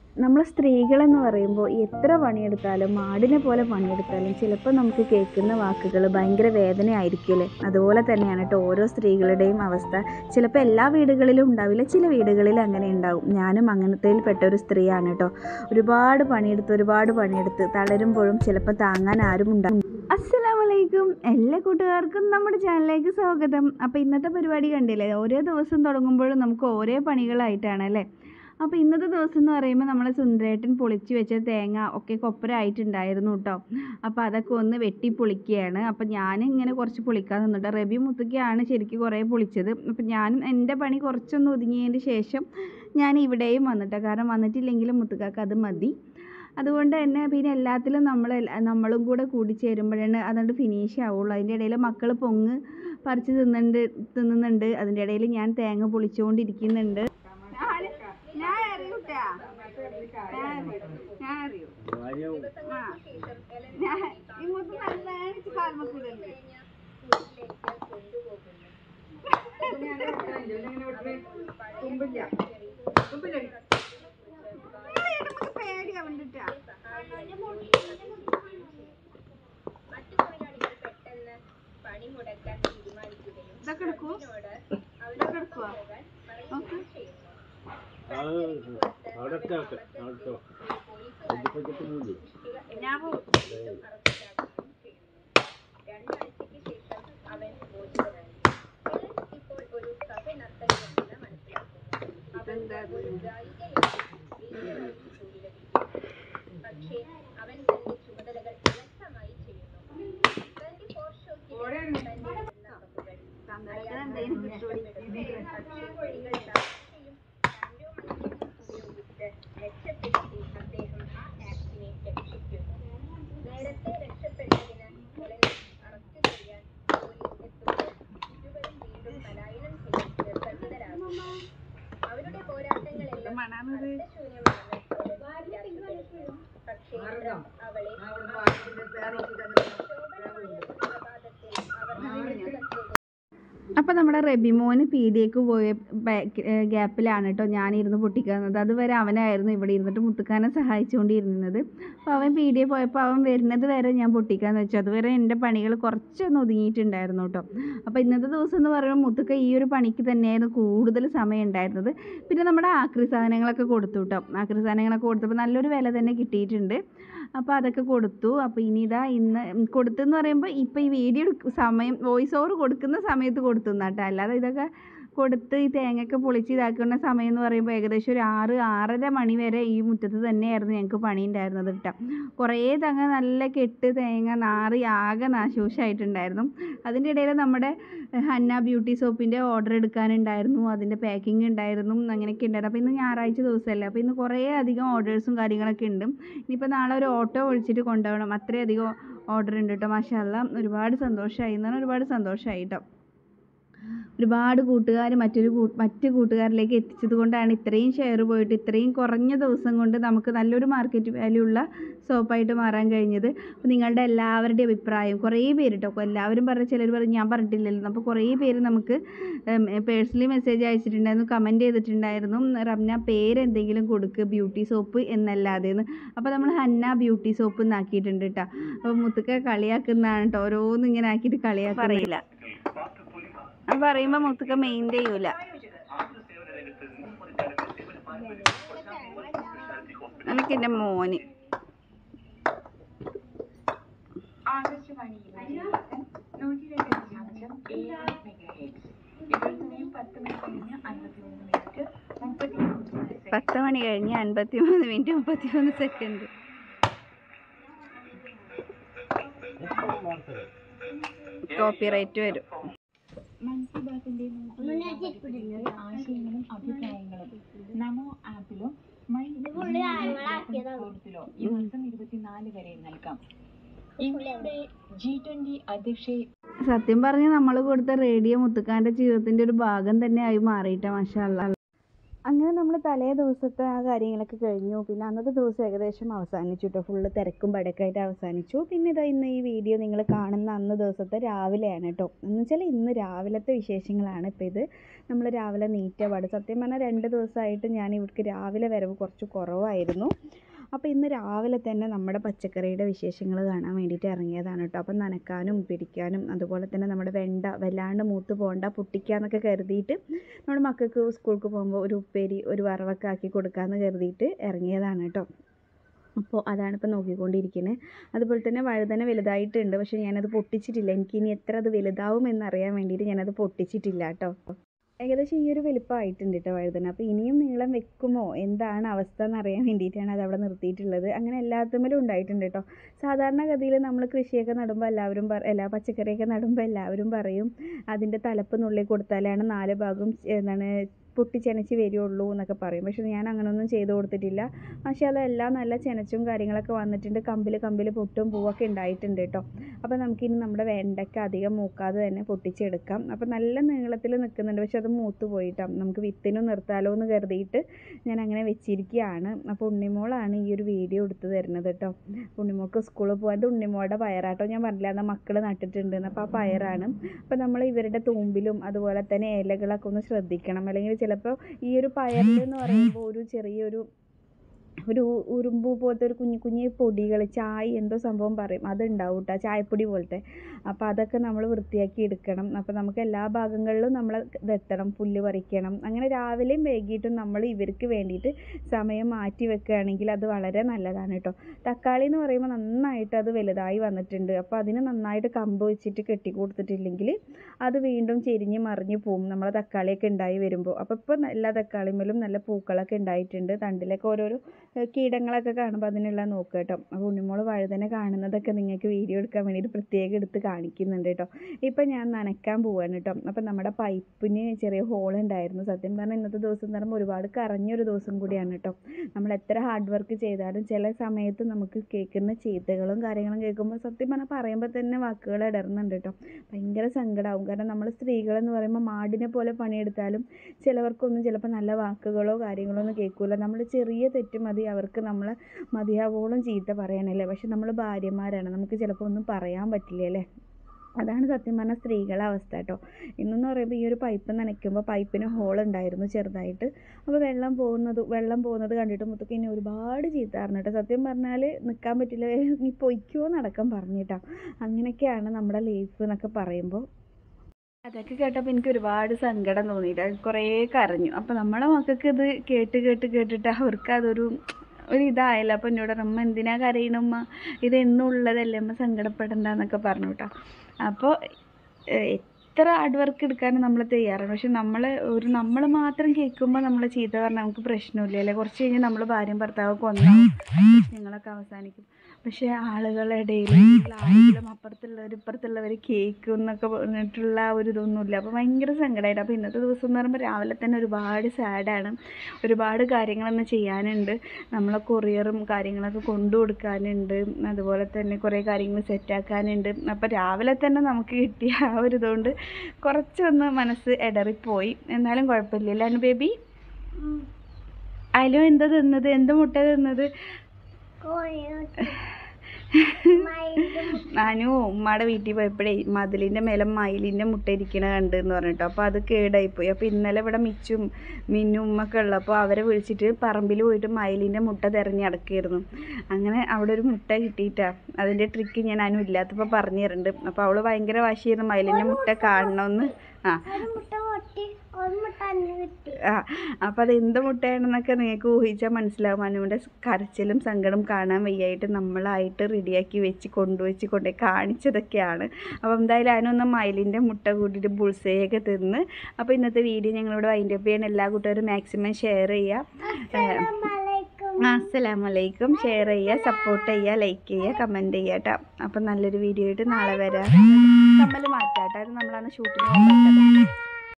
നമ്മൾ സ്ത്രീകളെന്ന് പറയുമ്പോൾ എത്ര പണിയെടുത്താലും മാടിനെ പോലെ പണിയെടുത്താലും ചിലപ്പോൾ നമുക്ക് കേൾക്കുന്ന വാക്കുകൾ ഭയങ്കര വേദനയായിരിക്കുമല്ലേ അതുപോലെ തന്നെയാണ് കേട്ടോ ഓരോ സ്ത്രീകളുടെയും അവസ്ഥ ചിലപ്പോൾ എല്ലാ വീടുകളിലും ഉണ്ടാവില്ല ചില വീടുകളിൽ അങ്ങനെ ഉണ്ടാവും ഞാനും അങ്ങനത്തേൽ പെട്ട ഒരു സ്ത്രീയാണ് കേട്ടോ ഒരുപാട് പണിയെടുത്ത് ഒരുപാട് പണിയെടുത്ത് തളരുമ്പോഴും ചിലപ്പോൾ താങ്ങാൻ ആരും ഉണ്ടാവും അസ്സലാമലൈക്കും എല്ലാ കൂട്ടുകാർക്കും നമ്മുടെ ചാനലിലേക്ക് സ്വാഗതം അപ്പോൾ ഇന്നത്തെ പരിപാടി കണ്ടില്ലേ ഓരോ ദിവസം തുടങ്ങുമ്പോഴും നമുക്ക് ഓരോ പണികളായിട്ടാണ് അല്ലേ അപ്പോൾ ഇന്നത്തെ ദിവസം എന്ന് പറയുമ്പോൾ നമ്മളെ സുന്ദരേട്ടൻ പൊളിച്ച് വെച്ച തേങ്ങ ഒക്കെ കൊപ്പരായിട്ടുണ്ടായിരുന്നു കേട്ടോ അപ്പോൾ അതൊക്കെ ഒന്ന് വെട്ടി പൊളിക്കുകയാണ് അപ്പോൾ ഞാൻ ഇങ്ങനെ കുറച്ച് പൊളിക്കാൻ നിന്നിട്ട് റബി മുത്തുക്കയാണ് ശരിക്കും കുറേ പൊളിച്ചത് അപ്പോൾ ഞാനും എൻ്റെ പണി കുറച്ചൊന്ന് ഒതുങ്ങിയതിന് ശേഷം ഞാൻ ഇവിടെയും വന്നിട്ടോ കാരണം വന്നിട്ടില്ലെങ്കിലും മുത്തുക്കാക്ക് അത് മതി അതുകൊണ്ട് തന്നെ പിന്നെ എല്ലാത്തിലും നമ്മൾ നമ്മളും കൂടെ കൂടി ചേരുമ്പോഴാണ് അതുകൊണ്ട് ഫിനിഷ് ആവുള്ളൂ അതിൻ്റെ ഇടയിൽ മക്കൾ പൊങ്ങ് പറിച്ച് തിന്നുന്നുണ്ട് തിന്നുന്നുണ്ട് അതിൻ്റെ ഇടയിൽ ഞാൻ തേങ്ങ പൊളിച്ചുകൊണ്ടിരിക്കുന്നുണ്ട് ഞാൻ അറിയൂട്ടാ ഞാൻ അറിയൂ ആ ഞാൻ ഇങ്ങോട്ട് നല്ല കാൽമക്കൂടുണ്ട് പേടിയാവുന്നുണ്ടാ ഇതൊക്കെ എടുക്കൂ ഇതൊക്കെ എടുക്കുവോ നോക്ക് അവിടത്തെ അവിടത്തെ പച്ചപ്പച്ചപ്പ് മൂടി ഞാൻ പോവും ഇതെന്താ ഇത്? സന്തോഷത്തിന് എന്തേലും കിട്ടൂടി. എന്ത് മണാണിത്? അപ്പോൾ നമ്മുടെ റബിമോന് പീടിയേക്ക് പോയ ബാക്ക് ഗ്യാപ്പിലാണ് കേട്ടോ ഞാനിരുന്ന് പൊട്ടിക്കുന്നത് അതുവരെ അവനായിരുന്നു ഇവിടെ ഇരുന്നിട്ട് മുത്തുക്കാനെ സഹായിച്ചുകൊണ്ടിരുന്നത് അപ്പോൾ അവൻ പീടിയെ പോയപ്പോൾ അവൻ വരുന്നത് വരെ ഞാൻ പൊട്ടിക്കാന്ന് വെച്ചു അതുവരെ എൻ്റെ പണികൾ കുറച്ചൊന്ന് ഒതുങ്ങിയിട്ടുണ്ടായിരുന്നു കേട്ടോ അപ്പോൾ ഇന്നത്തെ ദിവസം എന്ന് പറയുമ്പോൾ മുത്തുക്ക ഈ ഒരു പണിക്ക് തന്നെയായിരുന്നു കൂടുതൽ സമയം ഉണ്ടായിരുന്നത് പിന്നെ നമ്മുടെ ആക്രി സാധനങ്ങളൊക്കെ കൊടുത്തു കേട്ടോ ആക്രി സാധനങ്ങളൊക്കെ കൊടുത്തപ്പോൾ നല്ലൊരു വില തന്നെ കിട്ടിയിട്ടുണ്ട് അപ്പോൾ അതൊക്കെ കൊടുത്തു അപ്പോൾ ഇനി ഇതാ ഇന്ന് കൊടുത്തെന്ന് പറയുമ്പോൾ ഇപ്പോൾ ഈ വീഡിയോ എടുക്ക സമയം വോയിസ് ഓവർ കൊടുക്കുന്ന സമയത്ത് കൊടുത്തു കേട്ടോ അല്ലാതെ ഇതൊക്കെ കൊടുത്ത് ഈ തേങ്ങയൊക്കെ പൊളിച്ച് ഇതാക്കുന്ന സമയം എന്ന് പറയുമ്പോൾ ഏകദേശം ഒരു ആറ് ആറര മണി വരെ ഈ മുറ്റത്ത് തന്നെയായിരുന്നു ഞങ്ങൾക്ക് പണി ഉണ്ടായിരുന്നത് കേട്ടോ കുറേ തങ്ങ നല്ല കെട്ട് തേങ്ങ നാറി ആകെ നാശോഷമായിട്ടുണ്ടായിരുന്നു അതിൻ്റെ ഇടയിൽ നമ്മുടെ ഹന്ന ബ്യൂട്ടി സോപ്പിൻ്റെ ഓർഡർ എടുക്കാനുണ്ടായിരുന്നു അതിൻ്റെ പാക്കിംഗ് ഉണ്ടായിരുന്നു അങ്ങനെയൊക്കെ ഉണ്ടായിരുന്നു അപ്പോൾ ഇന്ന് ഞായറാഴ്ച ദിവസമല്ലേ അപ്പോൾ ഇന്ന് കുറേ അധികം ഓർഡേഴ്സും കാര്യങ്ങളൊക്കെ ഉണ്ട് ഇനിയിപ്പോൾ നാളെ ഒരു ഓട്ടോ വിളിച്ചിട്ട് കൊണ്ടുപോകണം അത്രയധികം ഓർഡർ ഉണ്ട് കേട്ടോ മാഷാല്ല ഒരുപാട് സന്തോഷമായി എന്ന് പറഞ്ഞാൽ ഒരുപാട് സന്തോഷമായി കേട്ടോ ഒരുപാട് കൂട്ടുകാർ മറ്റൊരു കൂ മറ്റ് കൂട്ടുകാരിലേക്ക് എത്തിച്ചത് കൊണ്ടാണ് ഇത്രയും ഷെയർ പോയിട്ട് ഇത്രയും കുറഞ്ഞ ദിവസം കൊണ്ട് നമുക്ക് നല്ലൊരു മാർക്കറ്റ് വാല്യൂ ഉള്ള സോപ്പായിട്ട് മാറാൻ കഴിഞ്ഞത് അപ്പോൾ നിങ്ങളുടെ എല്ലാവരുടെയും അഭിപ്രായം കുറേ പേര് കേട്ടോ എല്ലാവരും പറഞ്ഞ ചിലർ പറയും ഞാൻ പറഞ്ഞിട്ടില്ലല്ലോ അപ്പോൾ കുറേ പേര് നമുക്ക് പേഴ്സണലി മെസ്സേജ് അയച്ചിട്ടുണ്ടായിരുന്നു കമൻറ്റ് ചെയ്തിട്ടുണ്ടായിരുന്നു റംന പേര് എന്തെങ്കിലും കൊടുക്ക് ബ്യൂട്ടി സോപ്പ് എന്നല്ലാതെ എന്ന് അപ്പോൾ നമ്മൾ ഹന്ന ബ്യൂട്ടി സോപ്പ് എന്നാക്കിയിട്ടുണ്ട് കേട്ടോ അപ്പോൾ മുത്തുക്ക കളിയാക്കുന്നതാണ് കേട്ടോ ഓരോന്നും ഇങ്ങനെ ആക്കിയിട്ട് കളിയാക്കാൻ പറയില്ല അത് പറയുമ്പോൾ മുത്തുക്ക മെയിൻ ചെയ്യൂല എനിക്ക് എൻ്റെ മോന് ആകാശവാണി ഇമേജിലേഷൻ നൂറ്റി രണ്ട് ദശാംശം ഏഴ് മെഗാഹെർട്സ് ഇപ്പോൾ സമയം പത്ത് മണി കഴിഞ്ഞ് അൻപത്തിമൂന്ന് മിനിറ്റ് മുപ്പത്തിമൂന്ന് സെക്കൻഡ് പത്ത് മണി കഴിഞ്ഞ് അൻപത്തി മൂന്ന് മിനിറ്റ് മുപ്പത്തി മൂന്ന് സെക്കൻഡ് കോപ്പിറൈറ്റ് വരും മൻ കി ബാത്തിന്റെ നൂറ്റി ആശയങ്ങളും അഭിപ്രായങ്ങളും നമോ ആപ്പിലോ മൈ ഫോറത്തിലോ ഈ മാസം ഇരുപത്തിനാല് വരെ നൽകാം ഇന്ത്യയുടെ ജി ട്വന്റി അധ്യക്ഷയെ സത്യം പറഞ്ഞ് നമ്മൾ കൊടുത്ത റേഡിയോ മുത്തുക്കാൻ്റെ ജീവിതത്തിൻ്റെ ഒരു ഭാഗം തന്നെ ആയി മാറിയിട്ട മാഷാല്ല അങ്ങനെ നമ്മൾ തലേ ദിവസത്തെ ആ കാര്യങ്ങളൊക്കെ കഴിഞ്ഞു പിന്നെ അന്നത്തെ ദിവസം ഏകദേശം അവസാനിച്ചു കേട്ടോ ഫുള്ള് തിരക്കും പടക്കായിട്ട് അവസാനിച്ചു പിന്നെ ഇതാ ഇന്ന് ഈ വീഡിയോ നിങ്ങൾ കാണുന്ന അന്ന് ദിവസത്തെ രാവിലെയാണ് കേട്ടോ എന്ന് വെച്ചാൽ ഇന്ന് രാവിലത്തെ വിശേഷങ്ങളാണ് ഇപ്പോൾ ഇത് നമ്മൾ രാവിലെ നീറ്റ പാട് സത്യം പറഞ്ഞാൽ രണ്ട് ദിവസമായിട്ട് ഞാൻ ഇവിടേക്ക് രാവിലെ വരവ് കുറച്ച് കുറവായിരുന്നു അപ്പോൾ ഇന്ന് രാവിലെ തന്നെ നമ്മുടെ പച്ചക്കറിയുടെ വിശേഷങ്ങൾ കാണാൻ വേണ്ടിയിട്ട് ഇറങ്ങിയതാണ് കേട്ടോ അപ്പം നനക്കാനും പിടിക്കാനും അതുപോലെ തന്നെ നമ്മുടെ വെണ്ട വല്ലാണ്ട് മൂത്ത് പോകണ്ട പൊട്ടിക്കാന്നൊക്കെ കരുതിയിട്ട് നമ്മുടെ മക്കൾക്ക് സ്കൂൾക്ക് പോകുമ്പോൾ ഒരു ഉപ്പേരി ഒരു വറവൊക്കെ ആക്കി കൊടുക്കാമെന്ന് കരുതിയിട്ട് ഇറങ്ങിയതാണ് കേട്ടോ അപ്പോൾ അതാണ് ഇപ്പോൾ നോക്കിക്കൊണ്ടിരിക്കുന്നത് അതുപോലെ തന്നെ വഴുതന വലുതായിട്ടുണ്ട് പക്ഷേ ഞാനത് പൊട്ടിച്ചിട്ടില്ല എനിക്കിനി എത്ര അത് വലുതാവും എന്നറിയാൻ വേണ്ടിയിട്ട് ഞാനത് പൊട്ടിച്ചിട്ടില്ല കേട്ടോ ഏകദേശം ഈ ഒരു വലിപ്പമായിട്ടുണ്ട് കേട്ടോ വഴുതന അപ്പോൾ ഇനിയും നീളം വെക്കുമോ എന്താണ് അവസ്ഥ എന്നറിയാൻ വേണ്ടിയിട്ടാണ് അത് അവിടെ നിർത്തിയിട്ടുള്ളത് അങ്ങനെ എല്ലാത്തുമ്മലും ഉണ്ടായിട്ടുണ്ട് കേട്ടോ സാധാരണഗതിയിൽ നമ്മൾ കൃഷിയൊക്കെ നടുമ്പോൾ എല്ലാവരും പറ എല്ലാ പച്ചക്കറിയൊക്കെ നടുമ്പോൾ എല്ലാവരും പറയും അതിൻ്റെ തലപ്പ് നുള്ളി കൊടുത്താലാണ് നാല് ഭാഗം എന്താണ് പൊട്ടിച്ചെനച്ച് വരുള്ളൂ എന്നൊക്കെ പറയും പക്ഷെ ഞാൻ അങ്ങനെയൊന്നും ചെയ്ത് കൊടുത്തിട്ടില്ല പക്ഷേ അതെല്ലാം നല്ല ചെനച്ചും കാര്യങ്ങളൊക്കെ വന്നിട്ടുണ്ട് കമ്പിൽ കമ്പിൽ പൊട്ടും പൂവൊക്കെ ഉണ്ടായിട്ടുണ്ട് കേട്ടോ അപ്പോൾ നമുക്കിനി നമ്മുടെ വെണ്ടയ്ക്ക അധികം മൂക്കാതെ തന്നെ പൊട്ടിച്ചെടുക്കാം അപ്പോൾ നല്ല നീളത്തിൽ നിൽക്കുന്നുണ്ട് പക്ഷെ അത് മൂത്ത് പോയിട്ടോ നമുക്ക് വിത്തിനും നിർത്താലോ എന്ന് കരുതിയിട്ട് ഞാൻ അങ്ങനെ വെച്ചിരിക്കുകയാണ് അപ്പോൾ ഉണ്ണിമോളാണ് ഈ ഒരു വീഡിയോ എടുത്ത് തരുന്നത് കേട്ടോ ഉണ്ണിമോൾക്ക് സ്കൂളിൽ പോകാൻ ഇത് ഉണ്ണിമോളുടെ പയറാട്ടോ ഞാൻ പറഞ്ഞില്ല എന്നാൽ മക്കൾ നട്ടിട്ടുണ്ട് അപ്പോൾ ആ പയറാണ് അപ്പോൾ നമ്മൾ ഇവരുടെ തൂമ്പിലും അതുപോലെ തന്നെ ഇലകളൊക്കെ ഒന്ന് ശ്രദ്ധിക്കണം അല്ലെങ്കിൽ ചിലപ്പോൾ ഈ ഒരു പയറിൽ എന്ന് പറയുമ്പോൾ ഒരു ചെറിയൊരു ഒരു ഉറുമ്പ് പോലത്തെ ഒരു കുഞ്ഞു കുഞ്ഞു പൊടികൾ ചായ് എന്തോ സംഭവം പറയും അതുണ്ടാവും കേട്ടോ ചായപ്പൊടി പോലത്തെ അപ്പോൾ അതൊക്കെ നമ്മൾ വൃത്തിയാക്കി എടുക്കണം അപ്പോൾ നമുക്ക് എല്ലാ ഭാഗങ്ങളിലും നമ്മൾ ഇതെത്തണം പുല്ല് പറിക്കണം അങ്ങനെ രാവിലെയും വൈകിട്ടും നമ്മൾ ഇവർക്ക് വേണ്ടിയിട്ട് സമയം മാറ്റി വെക്കുകയാണെങ്കിൽ അത് വളരെ നല്ലതാണ് കേട്ടോ തക്കാളി എന്ന് പറയുമ്പോൾ നന്നായിട്ട് അത് വലുതായി വന്നിട്ടുണ്ട് അപ്പോൾ അതിന് നന്നായിട്ട് കമ്പ് വെച്ചിട്ട് കെട്ടി കൊടുത്തിട്ടില്ലെങ്കിൽ അത് വീണ്ടും ചെരിഞ്ഞ് മറിഞ്ഞ് പോവും നമ്മളെ തക്കാളിയൊക്കെ ഉണ്ടായി വരുമ്പോൾ അപ്പോൾ ഇപ്പോൾ എല്ലാ തക്കാളിമേലും നല്ല പൂക്കളൊക്കെ ഉണ്ടായിട്ടുണ്ട് തണ്ടിലൊക്കെ ഓരോരോ ഏഹ് കീടങ്ങളൊക്കെ കാണുമ്പോൾ അതിനുള്ള നോക്കുക കേട്ടോ അപ്പോൾ ഉണ്ണിമോള് വഴുതന കാണുന്നതൊക്കെ നിങ്ങൾക്ക് വീഡിയോ എടുക്കാൻ വേണ്ടിയിട്ട് പ്രത്യേകം എടുത്ത് കാണിക്കുന്നുണ്ട് കേട്ടോ ഇപ്പം ഞാൻ നനയ്ക്കാൻ പോവാണ് കേട്ടോ അപ്പം നമ്മുടെ പൈപ്പിന് ചെറിയ ഹോൾ ഉണ്ടായിരുന്നു സത്യം പറഞ്ഞാൽ ഇന്നത്തെ ദിവസം എന്ന് പറയുമ്പോൾ ഒരുപാട് കറഞ്ഞൊരു ദിവസം കൂടിയാണ് കേട്ടോ നമ്മൾ എത്ര ഹാർഡ് വർക്ക് ചെയ്താലും ചില സമയത്ത് നമുക്ക് കേൾക്കുന്ന ചീത്തകളും കാര്യങ്ങളും കേൾക്കുമ്പോൾ സത്യം പറഞ്ഞാൽ പറയുമ്പോൾ തന്നെ വാക്കുകൾ ഇടറുന്നുണ്ട് കേട്ടോ ഭയങ്കര സങ്കടമാവും കാരണം നമ്മൾ സ്ത്രീകളെന്ന് പറയുമ്പോൾ മാടിനെ പോലെ പണിയെടുത്താലും ചിലവർക്കൊന്നും ചിലപ്പോൾ നല്ല വാക്കുകളോ കാര്യങ്ങളോ ഒന്നും കേൾക്കില്ല നമ്മൾ ചെറിയ തെറ്റ് മതി അവർക്ക് നമ്മളെ മതിയാവോളം ചീത്ത പറയാനല്ലേ പക്ഷെ നമ്മൾ ഭാര്യമാരാണ് നമുക്ക് ചിലപ്പോൾ ഒന്നും പറയാൻ പറ്റില്ല അല്ലേ അതാണ് സത്യം പറഞ്ഞാൽ സ്ത്രീകളുടെ അവസ്ഥ കേട്ടോ ഇന്നെന്ന് പറയുമ്പോൾ ഈ ഒരു പൈപ്പ് നനയ്ക്കുമ്പോൾ പൈപ്പിന് ഹോൾ ഉണ്ടായിരുന്നു ചെറുതായിട്ട് അപ്പോൾ വെള്ളം പോകുന്നത് വെള്ളം പോകുന്നത് കണ്ടിട്ട് മുത്തക്ക് എന്നെ ഒരുപാട് ചീത്തായിരുന്നു കേട്ടോ സത്യം പറഞ്ഞാൽ നിൽക്കാൻ പറ്റില്ല നീ പൊയ്ക്കോ നടക്കാൻ പറഞ്ഞിട്ടാ അങ്ങനെയൊക്കെയാണ് നമ്മുടെ ലൈഫ് എന്നൊക്കെ പറയുമ്പോൾ അതൊക്കെ കേട്ടപ്പോൾ എനിക്ക് ഒരുപാട് സങ്കടം തോന്നിയിട്ട് കുറേ കരഞ്ഞു അപ്പോൾ നമ്മളെ മക്കൾക്ക് ഇത് കേട്ട് കേട്ട് കേട്ടിട്ട് അവർക്ക് അതൊരു ഒരു ഇതായല്ലോ അപ്പോൾ എന്നോട് പറഞ്ഞു, അമ്മ എന്തിനാ കരയണമ്മ ഇത് എന്നും ഉള്ളതല്ലേ അമ്മ സങ്കടപ്പെടണ്ടെന്നൊക്കെ പറഞ്ഞു കേട്ടോ അപ്പോൾ എത്ര ഹാർഡ് വർക്ക് എടുക്കാനും നമ്മൾ തയ്യാറാണ് പക്ഷെ നമ്മൾ ഒരു നമ്മൾ മാത്രം കേൾക്കുമ്പോൾ നമ്മൾ ചീത്ത പറഞ്ഞാൽ നമുക്ക് പ്രശ്നമില്ല അല്ലേ കുറച്ച് കഴിഞ്ഞ് നമ്മൾ ഭാര്യയും ഭർത്താവൊക്കെ ഒന്നാവും പ്രശ്നങ്ങളൊക്കെ അവസാനിക്കും പക്ഷേ ആളുകളുടെ ഇടയിൽ അല്ലെങ്കിൽ ആരെങ്കിലും അപ്പുറത്തുള്ളവർ ഇപ്പുറത്തുള്ളവർ കേൾക്കും എന്നൊക്കെ പറഞ്ഞിട്ടുള്ള ആ ഒരു ഇതൊന്നുമില്ല അപ്പോൾ ഭയങ്കര സങ്കടമായിട്ട് അപ്പോൾ ഇന്നത്തെ ദിവസം എന്ന് പറയുമ്പോൾ രാവിലെ തന്നെ ഒരുപാട് സാഡാണ് ഒരുപാട് കാര്യങ്ങളൊന്നും ചെയ്യാനുണ്ട് നമ്മളെ കൊറിയറും കാര്യങ്ങളൊക്കെ കൊണ്ടു കൊടുക്കാനുണ്ട് അതുപോലെ തന്നെ കുറേ കാര്യങ്ങൾ സെറ്റാക്കാനുണ്ട് അപ്പോൾ രാവിലെ തന്നെ നമുക്ക് കിട്ടിയ ആ ഒരു ഇതുകൊണ്ട് കുറച്ചൊന്ന് മനസ്സ് ഇടറിപ്പോയി എന്നാലും കുഴപ്പമില്ല അനു ബേബി അലോ എന്താ തിന്നത് എന്ത് മുട്ട തിന്നത് അനു ഉമ്മയുടെ വീട്ടിൽ പോയപ്പോഴേ മതിലിൻ്റെ മേലെ മയിലിൻ്റെ മുട്ട ഇരിക്കണ കണ്ട് എന്ന് പറഞ്ഞിട്ടോ അപ്പോൾ അത് കേടായിപ്പോയി അപ്പോൾ ഇന്നലെ ഇവിടെ മിച്ചും മിന്നും ഉമ്മൊക്കെ ഉള്ളപ്പോൾ അവരെ വിളിച്ചിട്ട് പറമ്പിൽ പോയിട്ട് മയിലിൻ്റെ മുട്ട തിരഞ്ഞ് നടക്കുകയായിരുന്നു അങ്ങനെ അവിടെ ഒരു മുട്ട കിട്ടിയിട്ടാ അതിൻ്റെ ട്രിക്ക് ഞാൻ അനു ഇല്ലാത്തപ്പോൾ പറഞ്ഞു തരുന്നുണ്ട് അപ്പോൾ അവൾ ഭയങ്കര വാശിയായിരുന്നു മയിലിൻ്റെ മുട്ട കാണണമെന്ന് ആ ആ അപ്പോൾ അത് എന്ത് മുട്ടയാണെന്നൊക്കെ നിങ്ങൾക്ക് ഊഹിച്ചാൽ മനസ്സിലാവും അനുവിൻ്റെ കരച്ചിലും സങ്കടം കാണാൻ വയ്യായിട്ട് നമ്മളായിട്ട് റെഡിയാക്കി വെച്ച് കൊണ്ടുവച്ച് കൊണ്ടുപോയി കാണിച്ചതൊക്കെയാണ് അപ്പോൾ എന്തായാലും അതിനൊന്ന് മയിലിൻ്റെ മുട്ട കൂട്ടിയിട്ട് ബുൾസയൊക്കെ തിന്ന് അപ്പോൾ ഇന്നത്തെ വീഡിയോ ഞങ്ങളിവിടെ വൈൻഡ് അപ്പ് ചെയ്യാൻ എല്ലാ കൂട്ടുകാരും മാക്സിമം ഷെയർ ചെയ്യുക അസ്സലാമലൈക്കും ഷെയർ ചെയ്യുക സപ്പോർട്ട് ചെയ്യുക ലൈക്ക് ചെയ്യുക കമൻറ്റ് ചെയ്യുക കേട്ടോ അപ്പം നല്ലൊരു വീഡിയോ ആയിട്ട് നാളെ വരാം കമ്മൽ മാറ്റാം കേട്ടോ അത് നമ്മളാണ് ഷൂട്ടിന് പോകുമ്പോൾ